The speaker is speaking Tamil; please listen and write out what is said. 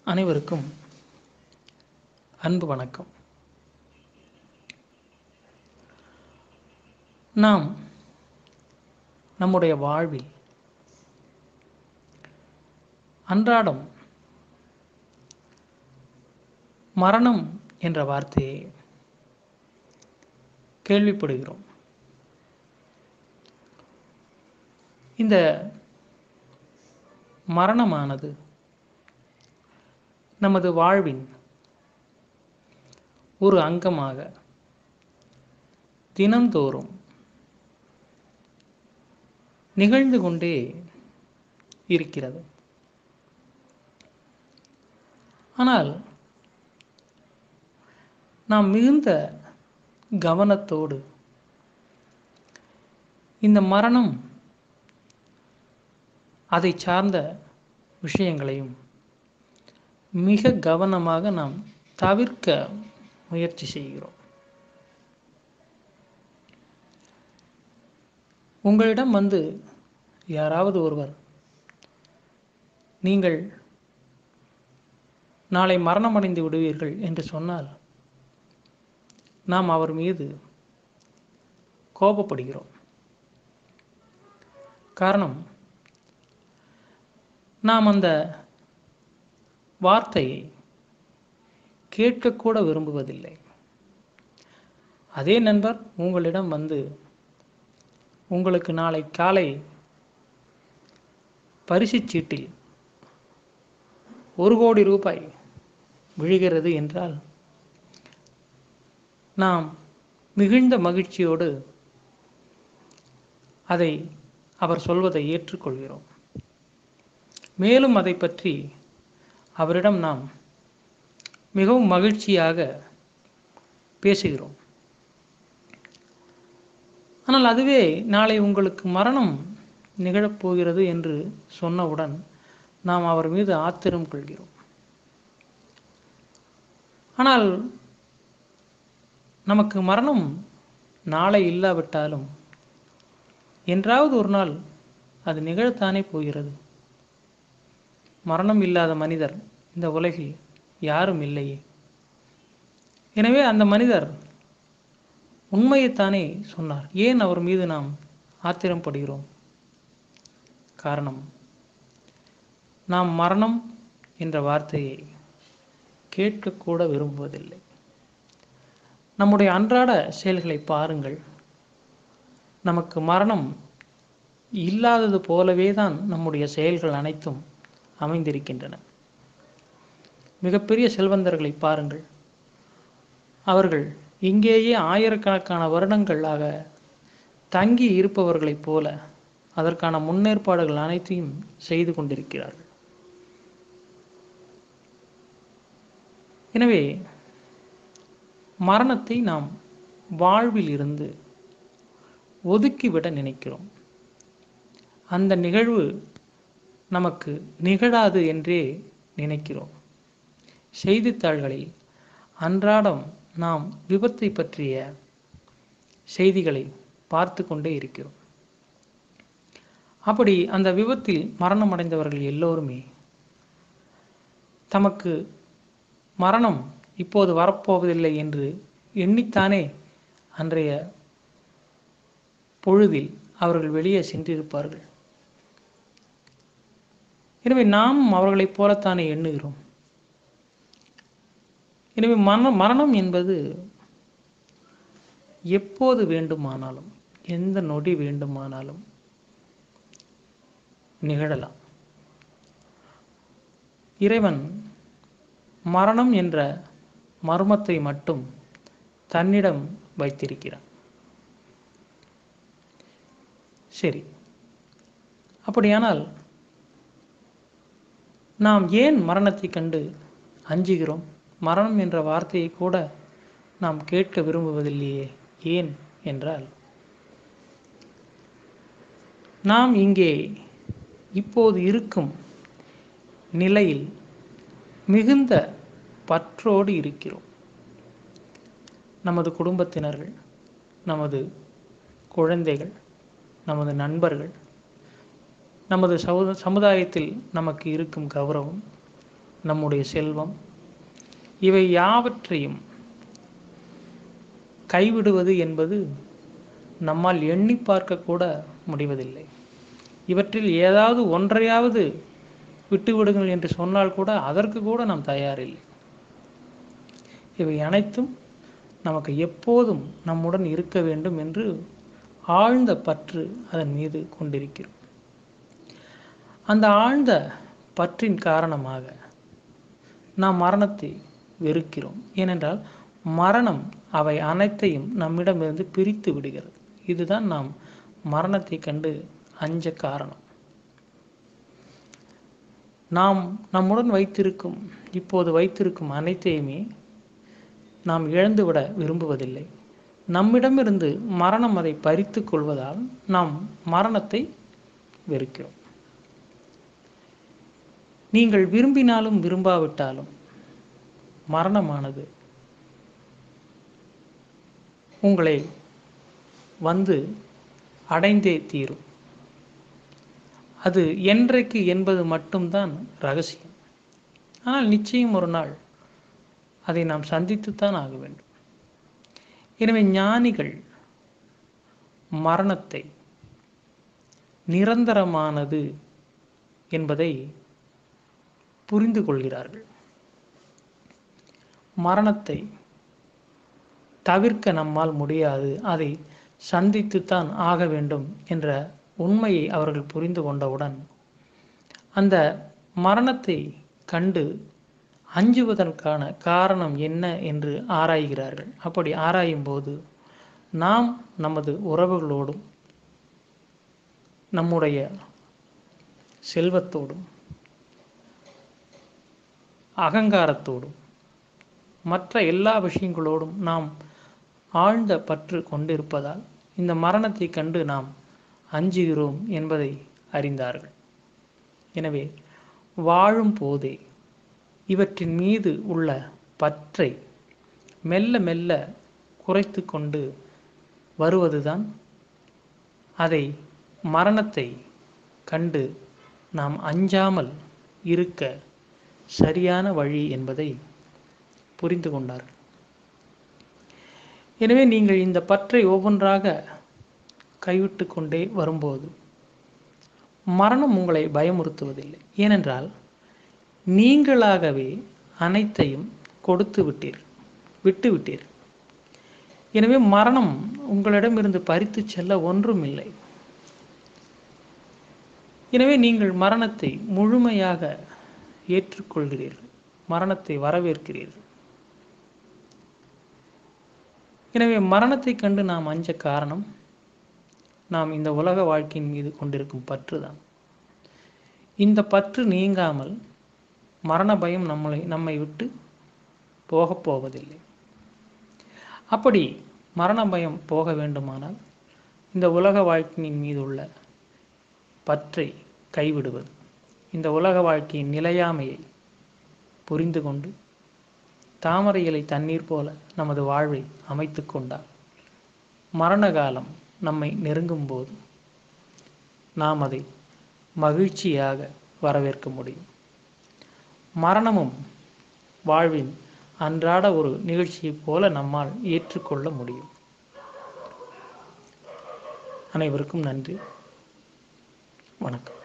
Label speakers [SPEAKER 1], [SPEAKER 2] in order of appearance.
[SPEAKER 1] அனைவருக்கும் அன்பு வணக்கம் நாம் நம்முடைய வாழ்வில் அன்றாடம் மரணம் என்ற வார்த்தையை கேள்விப்படுகிறோம் இந்த மரணமானது நமது வாழ்வின் ஒரு அங்கமாக தினந்தோறும் நிகழ்ந்து கொண்டே இருக்கிறது ஆனால் நாம் மிகுந்த கவனத்தோடு இந்த மரணம் அதை சார்ந்த விஷயங்களையும் மிக கவனமாக நாம் தவிர்க்க முயற்சி செய்கிறோம் உங்களிடம் வந்து யாராவது ஒருவர் நீங்கள் நாளை மரணமடைந்து விடுவீர்கள் என்று சொன்னால் நாம் அவர் மீது கோபப்படுகிறோம் காரணம் நாம் அந்த வார்த்தையை கேட்கக்கூட விரும்புவதில்லை அதே நண்பர் உங்களிடம் வந்து உங்களுக்கு நாளை காலை பரிசுச் சீட்டில் ஒரு கோடி ரூபாய் விழுகிறது என்றால் நாம் மிகுந்த மகிழ்ச்சியோடு அதை அவர் சொல்வதை ஏற்றுக்கொள்கிறோம் மேலும் அதை பற்றி அவரிடம் நாம் மிகவும் மகிழ்ச்சியாக பேசுகிறோம் ஆனால் அதுவே நாளை உங்களுக்கு மரணம் நிகழப்போகிறது என்று சொன்னவுடன் நாம் அவர் மீது ஆத்திரம் கொள்கிறோம் ஆனால் நமக்கு மரணம் நாளை இல்லாவிட்டாலும் என்றாவது ஒரு நாள் அது நிகழத்தானே போகிறது மரணம் இல்லாத மனிதர் இந்த உலகில் யாரும் இல்லையே எனவே அந்த மனிதர் உண்மையைத்தானே சொன்னார் ஏன் அவர் மீது நாம் ஆத்திரப்படுகிறோம் காரணம் நாம் மரணம் என்ற வார்த்தையை கேட்கக்கூட விரும்புவதில்லை நம்முடைய அன்றாட செயல்களை பாருங்கள் நமக்கு மரணம் இல்லாதது போலவே தான் நம்முடைய செயல்கள் அனைத்தும் அமைந்திருக்கின்றன மிகப்பெரிய செல்வந்தர்களை பாருங்கள் அவர்கள் இங்கேயே ஆயிரக்கணக்கான வருடங்களாக தங்கி இருப்பவர்களைப் போல அதற்கான முன்னேற்பாடுகள் அனைத்தையும் செய்து கொண்டிருக்கிறார்கள் எனவே மரணத்தை நாம் வாழ்வில் இருந்து ஒதுக்கிவிட நினைக்கிறோம் அந்த நிகழ்வு நமக்கு நிகழாது என்றே நினைக்கிறோம் செய்தித்தாள்களில் அன்றாடம் நாம் விபத்தை பற்றிய செய்திகளை பார்த்து கொண்டே இருக்கிறோம் அப்படி அந்த விபத்தில் மரணமடைந்தவர்கள் எல்லோருமே தமக்கு மரணம் இப்போது வரப்போவதில்லை என்று எண்ணித்தானே அன்றைய பொழுதில் அவர்கள் வெளியே சென்றிருப்பார்கள் எனவே நாம் அவர்களைப் போலத்தானே எண்ணுகிறோம் எனவே மரண மரணம் என்பது எப்போது வேண்டுமானாலும் எந்த நொடி வேண்டுமானாலும் நிகழலாம் இறைவன் மரணம் என்ற மர்மத்தை மட்டும் தன்னிடம் வைத்திருக்கிறான் சரி அப்படியானால் நாம் ஏன் மரணத்தை கண்டு அஞ்சுகிறோம் மரணம் என்ற வார்த்தையை கூட நாம் கேட்க விரும்புவதில்லையே ஏன் என்றால் நாம் இங்கே இப்போது இருக்கும் நிலையில் மிகுந்த பற்றோடு இருக்கிறோம் நமது குடும்பத்தினர்கள் நமது குழந்தைகள் நமது நண்பர்கள் நமது சமுத சமுதாயத்தில் நமக்கு இருக்கும் கௌரவம் நம்முடைய செல்வம் இவை யாவற்றையும் கைவிடுவது என்பது நம்மால் எண்ணி பார்க்க கூட முடிவதில்லை இவற்றில் ஏதாவது ஒன்றையாவது விட்டுவிடுங்கள் என்று சொன்னால் கூட அதற்கு கூட நாம் தயாரில்லை இவை அனைத்தும் நமக்கு எப்போதும் நம்முடன் இருக்க வேண்டும் என்று ஆழ்ந்த பற்று அதன் மீது கொண்டிருக்கிறோம் அந்த ஆழ்ந்த பற்றின் காரணமாக நாம் மரணத்தை வெறுக்கிறோம் ஏனென்றால் மரணம் அவை அனைத்தையும் நம்மிடமிருந்து பிரித்து விடுகிறது இதுதான் நாம் மரணத்தை கண்டு அஞ்ச காரணம் நாம் நம்முடன் வைத்திருக்கும் இப்போது வைத்திருக்கும் அனைத்தையுமே நாம் இழந்துவிட விரும்புவதில்லை நம்மிடமிருந்து மரணம் அதை பறித்து கொள்வதால் நாம் மரணத்தை வெறுக்கிறோம் நீங்கள் விரும்பினாலும் விரும்பாவிட்டாலும் மரணமானது உங்களை வந்து அடைந்தே தீரும் அது என்றைக்கு என்பது மட்டும்தான் ரகசியம் ஆனால் நிச்சயம் ஒரு நாள் அதை நாம் சந்தித்துத்தான் ஆக வேண்டும் எனவே ஞானிகள் மரணத்தை நிரந்தரமானது என்பதை புரிந்து கொள்கிறார்கள் மரணத்தை தவிர்க்க நம்மால் முடியாது அதை சந்தித்துத்தான் ஆக வேண்டும் என்ற உண்மையை அவர்கள் புரிந்து கொண்டவுடன் அந்த மரணத்தை கண்டு அஞ்சுவதற்கான காரணம் என்ன என்று ஆராய்கிறார்கள் அப்படி ஆராயும் போது நாம் நமது உறவுகளோடும் நம்முடைய செல்வத்தோடும் அகங்காரத்தோடும் மற்ற எல்லா விஷயங்களோடும் நாம் ஆழ்ந்த பற்று கொண்டிருப்பதால் இந்த மரணத்தை கண்டு நாம் அஞ்சுகிறோம் என்பதை அறிந்தார்கள் எனவே வாழும் போதே இவற்றின் மீது உள்ள பற்றை மெல்ல மெல்ல குறைத்து கொண்டு வருவதுதான் அதை மரணத்தை கண்டு நாம் அஞ்சாமல் இருக்க சரியான வழி என்பதை புரிந்து கொண்டார்கள் எனவே நீங்கள் இந்த பற்றை ஒவ்வொன்றாக கைவிட்டு கொண்டே வரும்போது மரணம் உங்களை பயமுறுத்துவதில்லை ஏனென்றால் நீங்களாகவே அனைத்தையும் கொடுத்து விட்டீர் விட்டு விட்டீர் எனவே மரணம் உங்களிடமிருந்து பறித்து செல்ல ஒன்றும் இல்லை எனவே நீங்கள் மரணத்தை முழுமையாக ஏற்றுக்கொள்கிறீர்கள் மரணத்தை வரவேற்கிறீர்கள் எனவே மரணத்தை கண்டு நாம் அஞ்ச காரணம் நாம் இந்த உலக வாழ்க்கையின் மீது கொண்டிருக்கும் பற்று தான் இந்த பற்று நீங்காமல் மரண பயம் நம்மளை நம்மை விட்டு போகப் போவதில்லை அப்படி மரண பயம் போக வேண்டுமானால் இந்த உலக வாழ்க்கையின் மீது உள்ள பற்றை கைவிடுவது இந்த உலக வாழ்க்கையின் நிலையாமையை புரிந்து கொண்டு தாமரை இலை தண்ணீர் போல நமது வாழ்வை அமைத்து கொண்டால் மரண காலம் நம்மை நெருங்கும் போது நாம் அதை மகிழ்ச்சியாக வரவேற்க முடியும் மரணமும் வாழ்வின் அன்றாட ஒரு நிகழ்ச்சியைப் போல நம்மால் ஏற்றுக்கொள்ள முடியும் அனைவருக்கும் நன்றி வணக்கம்